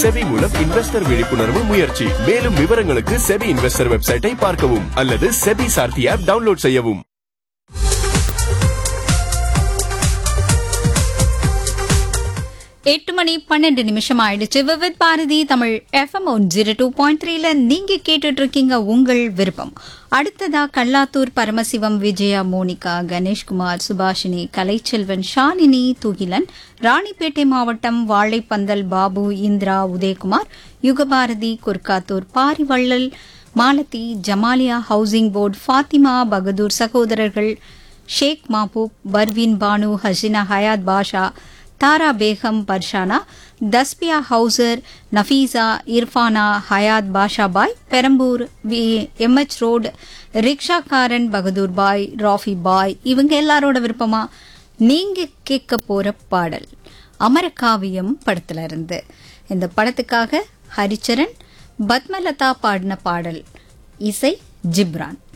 SEBI மூலம் investor விழிப்புணர்வு முயற்சி மேலும் விவரங்களுக்கு செபி இன்வெஸ்டர் வெப்சைட்டை பார்க்கவும் அல்லது செபி சார்த்தி ஆப் டவுன்லோட் செய்யவும் எட்டு மணி பன்னெண்டு நிமிஷம் ஆயிடுச்சு Vividh Bharati Tamil FM one zero two point த்ரீல நீங்க கேட்டுட்டு இருக்கீங்க உங்கள் விருப்பம் அடுத்ததா கல்லாத்தூர் பரமசிவம் விஜயா மோனிகா கணேஷ்குமார் சுபாஷினி கலைச்செல்வன் ஷாலினி துகிலன் ராணிப்பேட்டை மாவட்டம் வாழைப்பந்தல் பாபு இந்திரா உதயகுமார் யுகபாரதி குர்காத்தூர் பாரிவள்ளல் மாலதி ஜமாலியா ஹவுசிங் போர்டு ஃபாத்திமா பகதூர் சகோதரர்கள் ஷேக் மாபூப் பர்வீன் பானு ஹசினா ஹயாத் பாஷா தாரா பேகம் பர்ஷானா தஸ்பியா ஹவுசர் நஃபீசா இர்ஃபானா ஹயாத் பாஷாபாய் பெரம்பூர் எம்எச் ரோடு ரிக்ஷாக்காரன் பகதூர் பாய் ராஃபி பாய் இவங்க எல்லாரோட விருப்பமா நீங்க கேட்க போற பாடல் அமரகாவியம் படத்துல இருந்து இந்த படத்துக்காக ஹரிச்சரன் பத்மலதா பாடின பாடல் இசை ஜிப்ரான்